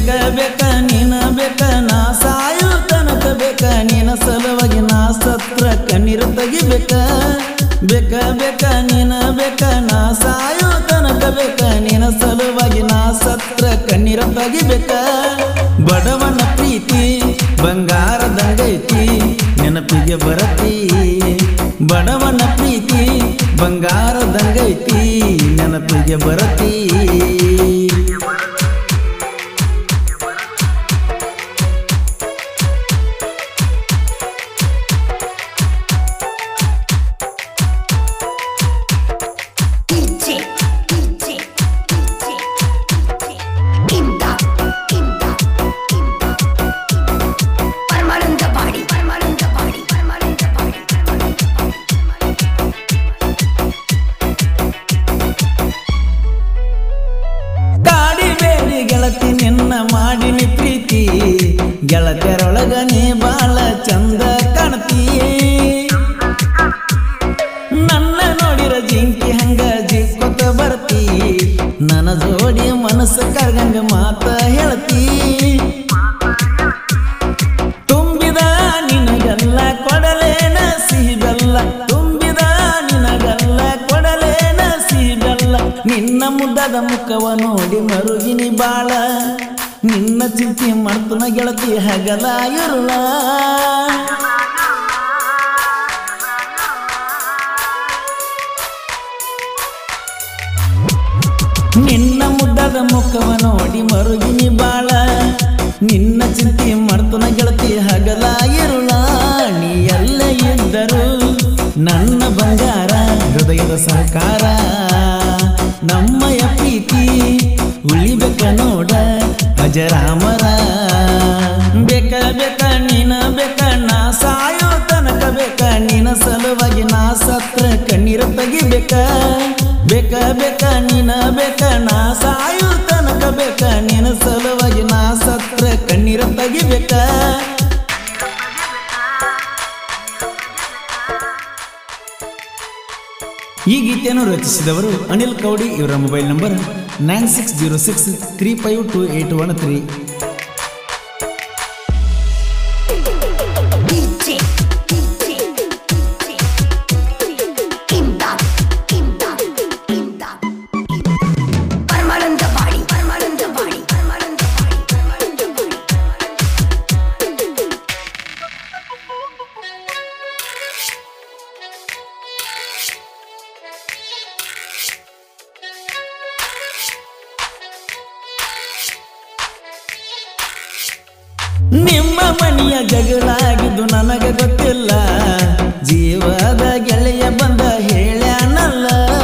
ಬೇಕ ಬೇಕ ನೀನ ಬೇಕ ನಾ ಸಾಯು ತನಕ ಬೇಕ ನಿನ ಸಲುವಾಗಿ ನಾ ಸತ್ರ ಕಣ್ಣೀರು ತೆಗಿಬೇಕ ಬೇಕ ಬೇಕ ನೀನ ಬೇಕ ನಾ ಸಾಯು ತನಕ ಬೇಕ ನಿನ ಸಲುವಾಗಿ ನಾ ಸತ್ರ ಕಣ್ಣೀರು ತೆಗಿಬೇಕ ಬಡವನ ಪ್ರೀತಿ ಬಂಗಾರದಂಗೈತಿ ನೆನಪಿಗೆ ಬರತಿ ಬಡವನ ಪ್ರೀತಿ ಬಂಗಾರದಂಗೈತಿ ನೆನಪಿಗೆ ಬರತಿ DJ, DJ, DJ, Imdad, Imdad, Imdad. Permanent body, permanent body, permanent body, permanent body. ಕಾಡಿಬೇಡಿ ಗೆಳತಿ ನಿನ್ನ ಮಾಡಿನಿ ಪ್ರೀತಿ ಗೆಳತಿಯರೊಳಗ ನೀ ಬಾಳ ಚಂದ ಕಾಣ್ತಿ ನನ್ನ ನೋಡಿರ ಜಿಂಕಿ ಹಂಗ ಜಿಕ್ಕೊತ ಬರ್ತಿ ನನ್ನ ಜೋಡಿ ಮನಸ್ಸು ಕರ್ಗಂಗ ಮಾತ ಹೇಳ್ತಿ ತುಂಬಿದ ನಿನಗಲ್ಲ ಕೊಡಲೇನ ಸಿಹಿ ಬೆಲ್ಲ ತುಂಬಿದ ನಿನಗಲ್ಲ ಕೊಡಲೇನ ಸಿಹಿ ಬೆಲ್ಲ ನಿನ್ನ ಮುದ್ದದ ಮುಖವ ನೋಡಿ ಮರುಗಿನಿ ಬಾಳ ನಿನ್ನ ಚಿಂತೆ ಮಾಡ್ತನ ಗೆಳತಿ ಹಗಲ ಇರುಳ ನಿನ್ನ ಮುದ್ದದ ಮುಖವ ನೋಡಿ ಮರುಗಿನಿ ಬಾಳ ನಿನ್ನ ಚಿಂತೆ ಮಾಡ್ತನ ಗೆಳತಿ ಹಗಲ ಇರುಳ ನೀ ಎಲ್ಲ ಇದ್ದರು ನನ್ನ ಬಂಗಾರ ಹೃದಯದ ಸಹಕಾರ ನಮ್ಮಯ ಪ್ರೀತಿ ಉಳಿಬೇಕ ನೋಡ ಅಜರಾಮರ ಬೇಕ ಬೇಕ ನೀನ ಬೇಕ ನಾ ಸಾಯೋ ತನಕ ಬೇಕ ನಿನ ಸಲುವಾಗಿ ನಾ ಸತ್ರ ಕಣ್ಣೀರ ತೆಗಿಬೇಕ ಬೇಕ ಬೇಕ ನೀನ ಬೇಕ ನಾ ಸಾಯೋ ತನಕ ಬೇಕ ನಿನ ಸಲುವಾಗಿ ನಾ ಸತ್ರ ಕಣ್ಣೀರ ತೆಗಿಬೇಕ ಈ ಗೀತೆಯನ್ನು ರಚಿಸಿದವರು ಅನಿಲ್ ಕೌಡಿ ಇವರ mobile number nine six zero six three five two eight one three DJ, DJ, DJ. Imdad, Imdad, Imdad. Permanent body, permanent body, permanent body, permanent body. ನಿಮ್ಮ ಮನೆಯ ಜಗಳಾಗಿದ್ದು ನನಗೆ ಗೊತ್ತಿಲ್ಲ ಜೀವದ ಗೆಳೆಯ ಬಂದ ಹೇಳ್ಯಾನಲ್ಲ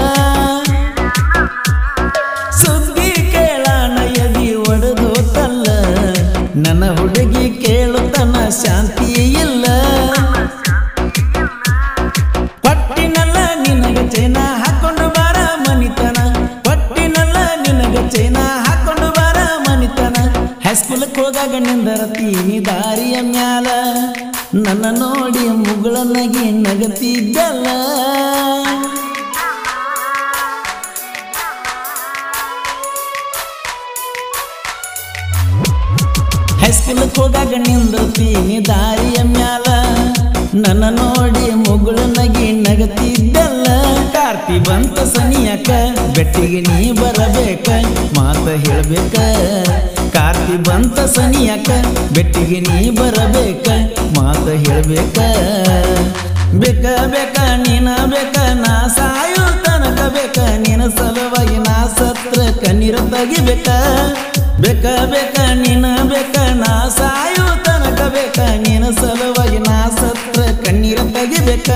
ಸುದ್ದಿ ಕೇಳಾನ ಎದಿ ಒಡೆದೋತಲ್ಲ ನನ್ನ ಹುಡುಗಿ ಕೇಳುತ್ತನ ಶಾಂತಿ ಇಲ್ಲ ಪಟ್ಟಿನಲ್ಲ ನಿನಗ ಚೈನ ಹಾಕೊಂಡು ಬಾರ ಮನಿತನ ಪಟ್ಟಿನಲ್ಲ ನಿನಗ ಚೈನ ಹಾಕೊಂಡು ಬಾರ ಮನಿತನ ಹೈಸ್ಕೂಲಕ್ಕೆ ಹೋಗಾಗ ನಿಂದರತೀನಿ ದಾರಿಯ ಮ್ಯಾಲ ನನ್ನ ನೋಡಿ ಮುಗುಳನಗಿ ನಗತಿದ್ದಲ್ಲ ಹೈಸ್ಕೂಲಕ್ಕೆ ಹೋದಾಗ ನಿಂದಿರ್ತೀನಿ ದಾರಿಯ ಮ್ಯಾಲ ನನ್ನ ನೋಡಿ ಮುಗುಳು ನಗಿ ನಗತಿದ್ದಲ್ಲ ಕಾರ್ತಿ ಬಂತ ಸನಿಯಕ ಬೆಟ್ಟಿಗೆ ನೀ ಬರಬೇಕ ಮಾತ ಹೇಳ್ಬೇಕ ಕಾರ್ತಿ ಬಂತ ಸನಿಯಕ ಬೆಟ್ಟಿಗೆ ನೀ ಬರಬೇಕ ಮಾತ ಹೇಳ್ಬೇಕ ಬೇಕ ಬೇಕ ನೀನ ಬೇಕ ನಾ ಸಾಯು ತನಕ ಬೇಕ ನಿನ ಸಲುವಾಗಿ ನಾ ಸತ್ರ ಕಣ್ಣೀರ ತೆಗಿಬೇಕ ಬೇಕ ಬೇಕ ನೀನ ಬೇಕ ನಾ ಸಾಯು ತನಕ ಬೇಕ ನಿನ ಸಲುವಾಗಿ ನಾ ಸತ್ರ ಕಣ್ಣೀರ ತೆಗಿಬೇಕ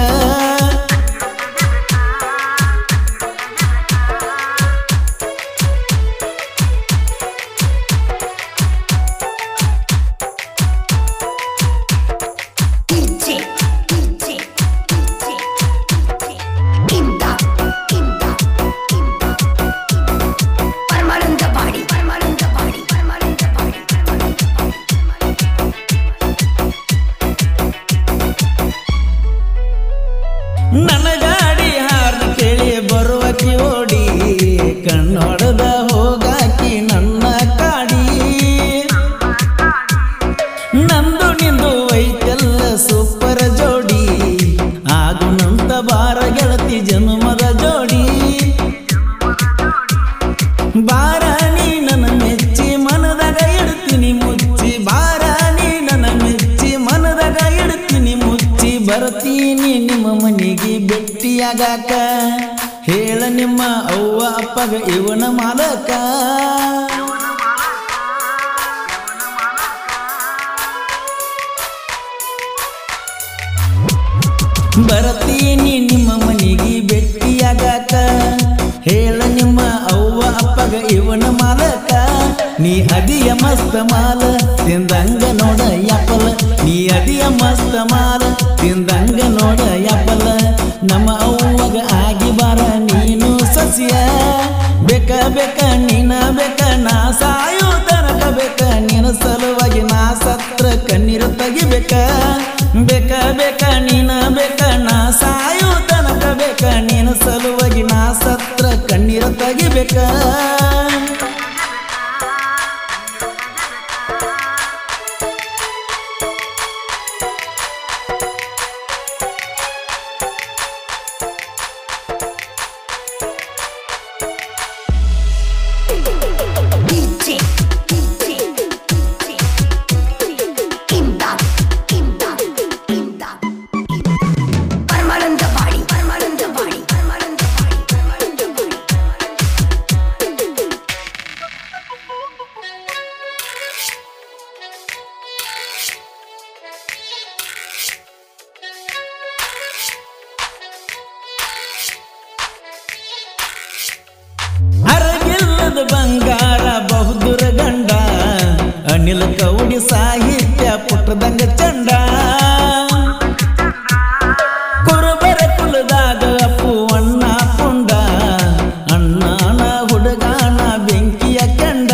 DJ, DJ, DJ, Imdad, Imdad, Imdad. Permanent body, permanent body, permanent body, permanent body, permanent body. ನಂದು ನಿಂದು ಐತೆಲ್ಲ ಸೂಪರ್ ಜೋಡಿ ಆಗುಣಂತ ಬಾರ ಗೆಳತಿ ಜನ್ಮದ ಜೋಡಿ ಬಾರ ನೀ ನನ್ನ ಮೆಚ್ಚಿ ಮನದಾಗ ಇಡ್ತೀನಿ ಮುಚ್ಚಿ ಬಾರ ನೀ ನನ್ನ ಮೆಚ್ಚಿ ಮನದಾಗ ಇಡ್ತೀನಿ ಮುಚ್ಚಿ ಬರ್ತೀನಿ ನಿಮ್ಮ ಮನೆಗೆ ಭೇಟಿಯಾಗಾಕ ಹೇಳ ನಿಮ್ಮ ಅವ್ವ ಅಪ್ಪಗ ಇವನ ಮಾಲಕ ಬರ್ತೀನಿ ನಿಮ್ಮ ಮನೆಗೆ ಭೇಟಿಯಾಗಾಕ ಹೇಳ ನಿಮ್ಮ ಅವ್ವ ಅಪ್ಪಗ ಇವನ ಮಾಲಕ ನೀ ಅದಿಯ ಮಸ್ತ ಮಾಲ ತಿಂದಂಗ ನೋಡ ಯಾಪಲ ನೀ ಅದಿಯ ಮಸ್ತ ಮಾಲ ತಿಂದಂಗ ನೋಡ ಯಾಪಲ ನಮ್ಮ ಅವ್ವಗ ಆಗಿ ಬಾರ ನೀನು ಸಸ್ಯ ಬೇಕ ಬೇಕ ನೀನ ಬೇಕ ನಾ ಸಾಯೋ ತನಕ ಬೇಕ ನಿನ್ನ ಸಲುವಾಗಿ ನಾ ಸತ್ರ ಕಣ್ಣೀರು ತೆಗಿಬೇಕ ಬೇಕ ಬೇಕ ನೀನ ಬೇಕ ನಾ ಸಾಯೋ ತನಕ ಬೇಕ ನಿನ್ನ ಸಲುವಾಗಿ ನಾ ಸತ್ರ ಕಣ್ಣೀರು ತೆಗಿಬೇಕ DJ, DJ, Imdad, Imdad, Imdad. Parmalantapadi, Parmalantapadi, Parmalantapadi, Parmalantapadi. ಅರಗಿಲ್ಲದ ಬಂಗಾರ ಬಹುದುರ ಗಂಡ ಅನಿಲ ಕೌಡಿ ಸಾಹಿತ್ಯ ಪುಟ್ಟದಂಗ ಚಂಡ ಕುರುಬರ ಕುಲದಾಗ ಅಪ್ಪು ಅಣ್ಣ ಪುಂಡ ಅಣ್ಣನ ಹುಡುಗಾನ ಬೆಂಕಿಯ ಕಂಡ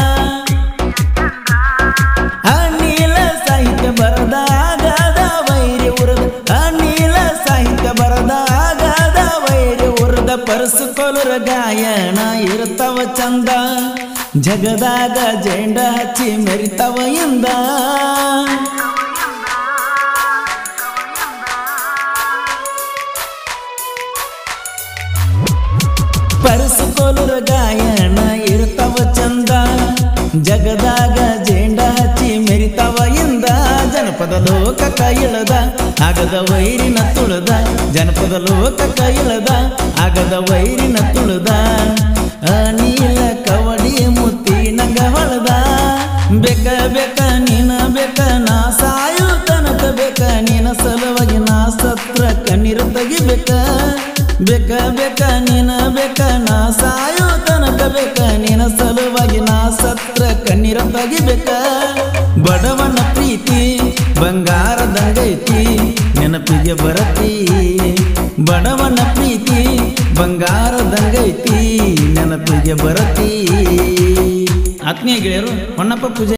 ಅನಿಲ ಸಾಹಿತ್ಯ ಬರದಾಗದ ವೈರ್ಯ ಉರದ ಅನಿಲ ಸಾಹಿತ್ಯ ಬರದಾಗದ ವೈರ್ಯ ಉರದ ಪರಸು ಕೊಲುರ ಗಾಯನ ಇರ್ತಾವ ಚಂದ ಜಗದಾಗ ಜೆಂಡ ಹಚ್ಚಿ ಮೆರಿತವ ಇಂದ ಪರಸ್ಕೋಲರ ಗಾಯನ ಇರ್ತಾವ ಚಂದ ಜಗದಾಗ ಜೇಂಡ ಹಚ್ಚಿ ಮೆರಿತಾವ ಇಂದ ಜನಪದ ಲೋಕ ಕೈಳದ ಆಗದ ವೈರಿನ ತುಳದ ಜನಪದ ಲೋಕ ಕೈಳದ ಆಗದ ವೈರಿನ ತುಳದ ಅನಿಲ ಕವಡಿ ಮುತ್ತಿ ನಂಗ ಹೊಳದ ಬೇಕ ಬೇಕ ನೀನ ಬೇಕ ನಾ ಸಾಯು ತನಕ ಬೇಕ ನಿನ ಸಲುವಾಗಿ ನಾ ಸತ್ರ ಕಣ್ಣೀರು ತೆಗಿಬೇಕ ಬೇಕ ಬೇಕ ನೀನ ಬೇಕ ನಾ ಸಾಯೋ ತನಕ ಬೇಕ ನಿನ ಸಲುವಾಗಿ ನಾ ಸತ್ರ ಕಣ್ಣೀರ ತೆಗಿಬೇಕ ಬಡವನ ಪ್ರೀತಿ ಬಂಗಾರದಂಗೈತಿ ನೆನಪಿಗೆ ಬರತಿ ಬಡವನ ಪ್ರೀತಿ ಬಂಗಾರದಂಗೈತಿ ನೆನಪಿಗೆ ಬರತಿ ಆತ್ಮೀಯ ಗೆಳೆಯರು ಹೊನ್ನಪ್ಪ ಪೂಜೆ